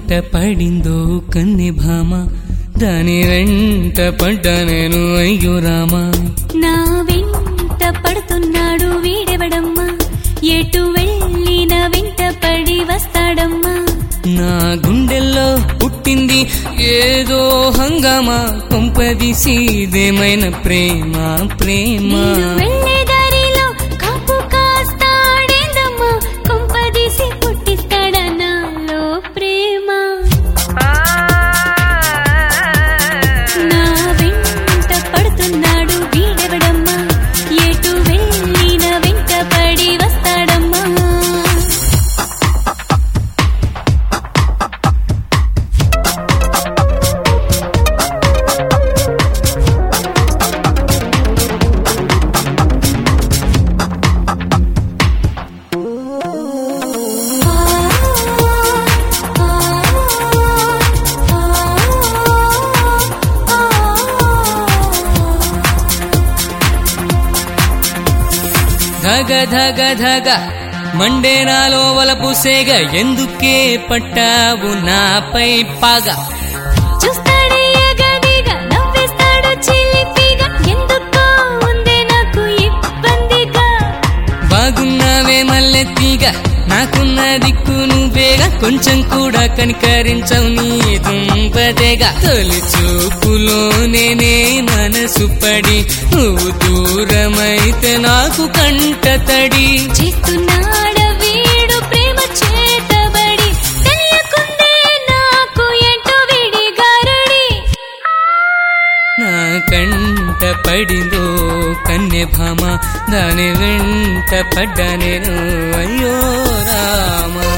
వెంట పడిందో కన్నె భామ దాని వెంట పడ్డా నేను అయ్యో రామా నా వెంట పడుతున్నాడు వీడెవడమ్మా ఎటు వెళ్ళిన వెంట పడి వస్తాడమ్మా నా గుండెల్లో పుట్టింది ఏదో హంగామా కొంపదీసి ఇదేమైన ప్రేమ ప్రేమ నేను వెళ్ళే దారిలో కాపు కాస్తాడేందమ్మా కొంపదీసి పుట్టిస్తాడా నాలో ప్రేమ నా వెంట పడుతున్నాడు వీడెవడమ్మా ఎటు వెళ్ళిన వెంట పడి వస్తాడమ్మా ధగ ధగ ధగ మండే నాలో వలపు సేగ ఎందుకే పట్టావు నాపై పగ చూస్తాడే ఎగదిగా నవ్వేస్తాడు చిలిపిగా ఎందుకో ఉందే నాకు ఇబ్బందిగా బాగున్నావే మల్లెత్తిగ నాకున్న దిక్కు నువ్వేగా కొంచెం కూడా కనికరించవు నీ దుంపదేగా తొలి చూపులోనే నే మనసు పడి నువ్వు దూరమైతే నాకు కంట తడి చేస్తున్నాడ వీడు ప్రేమ చేతబడి తెలియకుందే నాకు ఎంటో వీడి గారడి నా కంట పడిందో కన్నె భామ దాని వెంట పడ్డా నేను అయ్యో రామా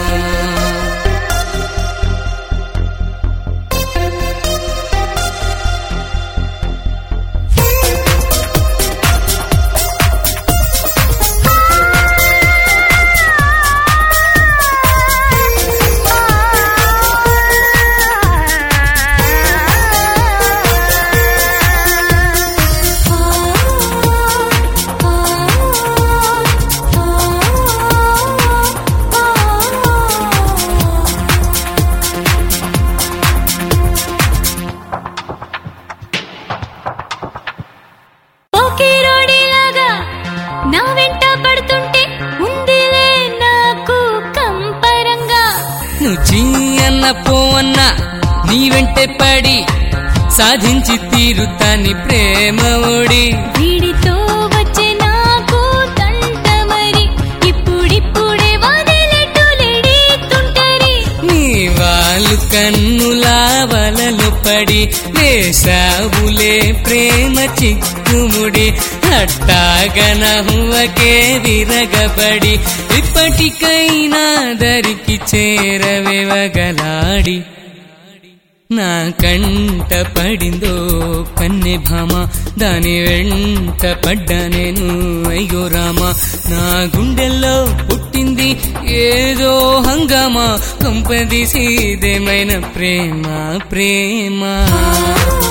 ఓకే రోడీలాగా నా వెంట పడుతుంటే ఉందిలే నాకు కంపరంగా నువ్వు చీ అన్న పో అన్న నీ వెంటే పడి సాధించి తీరుతాని ప్రేమ ఒడి వీడితో వచ్చే నాకు తంట మరి ఇప్పుడిప్పుడే వదిలేటు లేడీతుంటరి నీ వాళ్ళు కన్నులా వలలో పడి వేసావులే ప్రేమ చిక్కుముడి అట్టాగన హువకే విరగబడి ఇప్పటికైనా దరికి చేరవెవగలాడి నా కంట పడిందో కన్నె భామ దాని వెంట పడ్డా నేను అయ్యో రామ నా గుండెల్లో పుట్టింది ఏదో హంగామా కంపదీసి ఇదేమైన ప్రేమ ప్రేమ ఆ